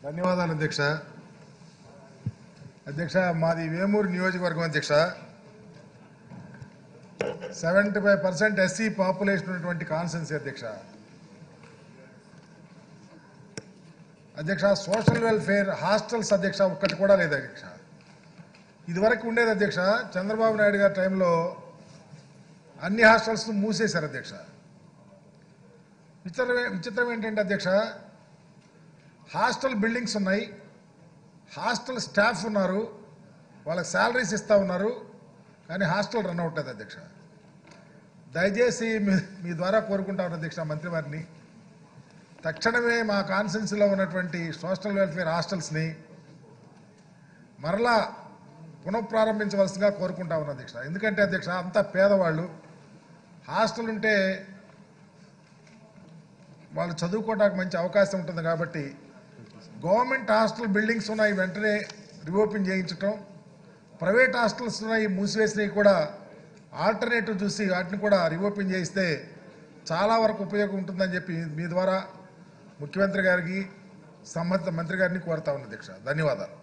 ధన్యవాదాలు అధ్యక్ష అధ్యక్ష మాది వేమూరు నియోజకవర్గం అధ్యక్ష seventy five percent SC population ఉన్నటువంటి కాన్సెన్సీ అధ్యక్ష అధ్యక్ష సోషల్ వెల్ఫేర్ హాస్టల్స్ అధ్యక్ష ఒక్కటి కూడా లేదు అధ్యక్ష ఇదివరకు ఉండేది అధ్యక్ష చంద్రబాబు నాయుడు గారి టైంలో అన్ని హాస్టల్స్ మూసేశారు అధ్యక్ష విచిత్రం విచిత్రం ఏంటంటే అధ్యక్ష హాస్టల్ బిల్డింగ్స్ ఉన్నాయి హాస్టల్ స్టాఫ్ ఉన్నారు వాళ్ళకి శాలరీస్ ఇస్తూ ఉన్నారు కానీ హాస్టల్ రన్ అవుతుంది అధ్యక్ష దయచేసి మీ మీ ద్వారా కోరుకుంటా ఉన్న అధ్యక్ష మంత్రి వారిని తక్షణమే మా కాన్సెన్స్లో ఉన్నటువంటి సోషల్ వెల్ఫేర్ హాస్టల్స్ని మరలా పునఃప్రారంభించవలసిందిగా కోరుకుంటా ఉన్న అధ్యక్ష ఎందుకంటే అధ్యక్ష అంతా పేదవాళ్ళు హాస్టల్ ఉంటే వాళ్ళు చదువుకోవడానికి మంచి అవకాశం ఉంటుంది కాబట్టి గవర్నమెంట్ హాస్టల్ బిల్డింగ్స్ ఉన్నాయి వెంటనే రీఓపెన్ చేయించటం ప్రైవేట్ హాస్టల్స్ ఉన్నాయి మూసివేసినవి కూడా ఆల్టర్నేటివ్ చూసి వాటిని కూడా రీఓపెన్ చేయిస్తే చాలా వరకు ఉపయోగం ఉంటుందని చెప్పి మీ ద్వారా ముఖ్యమంత్రి గారికి సంబంధిత మంత్రి గారిని కోరుతా ఉన్న అధ్యక్ష ధన్యవాదాలు